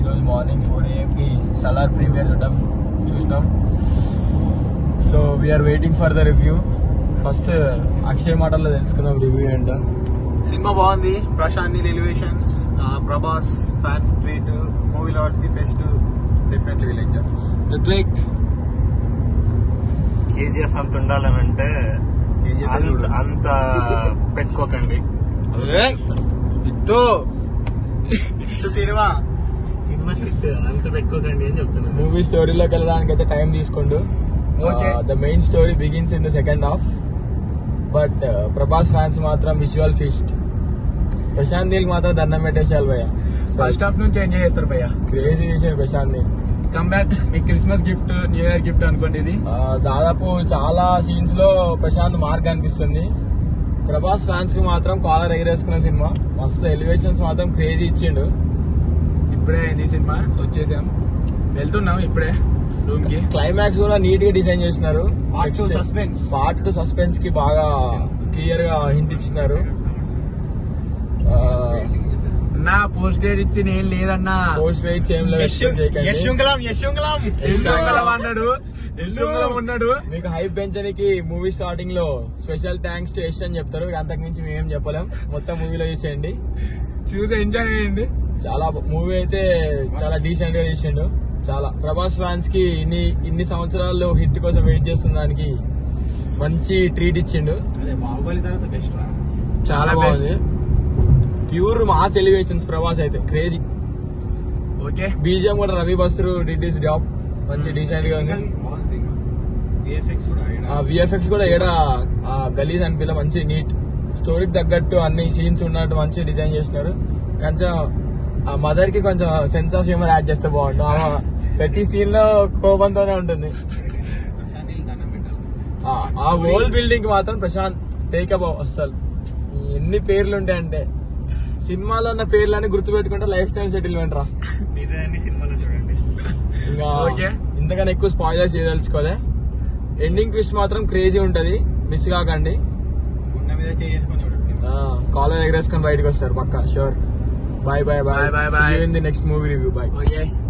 ఈరోజు morning four ఏఎంకి Salaar premiere చూడడం చూసినాం so we are waiting for the review first Akshay మాటల్లో తెలుసుకుందాం రివ్యూ ఏంటో సినిమా బాగుంది Prashanth Neel elevations Prabhas fans treat movie lovers కి fest definitely will enjoy Ritvik KGF అంత ఉండాలనంటే KGF అంత చూడు. అంత పెట్టుకోకండి ఇట్టు ఇట్టు సినిమా సినిమా హిట్ అంత పెట్టుకోకండి అని చెప్తున్నాను మూవీ స్టోరీలోకి వెళ్ళడానికి అయితే టైం తీసుకోండు Okay. The main story begins in the second half but Prabhas fans మాత్రం విజువల్ ఫీస్ట్ ప్రశాంత్ నీల్ మాత్రం దండం పెట్టేసేయాలి భయ్య ఫస్ట్ హాఫ్ నుంచి ఎంజాయ్ చేస్తారు భయ్య క్రేజీ చేసాడు ప్రశాంత్ నీల్ కమ్ బ్యాక్ మీ Christmas gift new year gift అనుకోండి ఇది ఆ, దాదాపు చాలా సీన్స్ లో ప్రశాంత్ మార్క్ అనిపిస్తుంది ప్రభాస్ ఫ్యాన్స్ కి మాత్రం కాలర్ ఎగరేసుకున్న సినిమా మస్తు ఎలివేషన్స్ మాత్రం క్రేజీ ఇచ్చిండు ఇప్పుడే అయింది ఈ సినిమా వచ్చేసాం వెళ్తున్నాం ఇప్పుడే రూమ్ కి క్లైమాక్స్ కూడా నీట్ గా డిజైన్ చేసినారు Part two suspense. Part two suspense కి బాగా క్లియర్ గా హింట్ ఇచ్చినారు నా పోస్ట్ గ్రేడ్ ఇచ్చి నేను లేదన్నా పోస్ట్ వెయిట్స్ ఏం లేవు expect చేయకండి. యశుంగలం యశుంగలం యశుంగలం అన్నాడు యశుంగలం ఉన్నాడు మీకు హైప్ పెంచడానికి మూవీ స్టార్టింగ్ లో స్పెషల్ థ్యాంక్స్ టు యష్ అని చెప్తారు అంతకు మించి మేమేం చెప్పలేం మొత్తం మూవీలో చూసేయండి చూసి ఎంజాయ్ చేయండి చాలా మూవీ అయితే చాలా డీసెంట్ గా చేసిండు చాలా ప్రభాస్ ఫ్యాన్స్ కి ఇన్ని ఇన్ని సంవత్సరాల్లో హిట్ కోసం వెయిట్ చేస్తున్నందుకు మంచి ట్రీట్ ఇచ్చిండు అదే బాహుబలి తర్వాత బెస్ట్ రా చాలా బాగుంది ప్యూర్ మాస్ ఎలివేషన్స్ ప్రభాస్ అయితే క్రేజీ ఓకే బీజిఎం కూడా Ravi Basrur did his job మంచి డీసెంట్ గా ఉంది ఆ విఎఫ్ఎక్స్ కూడా ఏడా ఆ గలీజ్ అనిపించలే మంచి నీట్ స్టోరీకి తగ్గట్టు అన్ని సీన్స్ ఉన్నట్టు మంచి డిజైన్ చేసినారు కొంచెం ఆ మదర్ కి కొంచెం సెన్స్ ఆఫ్ హ్యూమర్ యాడ్ చేస్తే బాగుండు ఆమె ప్రతి సీన్ లో కోపంతోనే ఉంటుంది ఆ- ఆ హోల్ బిల్డింగ్ కి మాత్రం ప్రశాంత్ టేక్ అబౌ అస్సలు ఎన్ని పేర్లు ఉంటాయంటే సినిమాలో ఉన్న పేర్లని గుర్తు పెట్టుకుంటే లైఫ్ టైం సెటిల్మెంట్ రా ఇదే సినిమాలో చూడండి ఇంకా Okay. ఇంతకన్నా ఎక్కువ స్పాయిలర్ చేయదలుచుకోలే ఎండింగ్ ట్విస్ట్ మాత్రం క్రేజీ ఉంటది మిస్ కాకండి గుండె మీద చేసుకొని చూడండి సినిమా కాలర్ ఎగరేసుకొని బయటకు వస్తారు పక్కా sure bye bye bye Bye, bye, bye. In the next movie review bye okay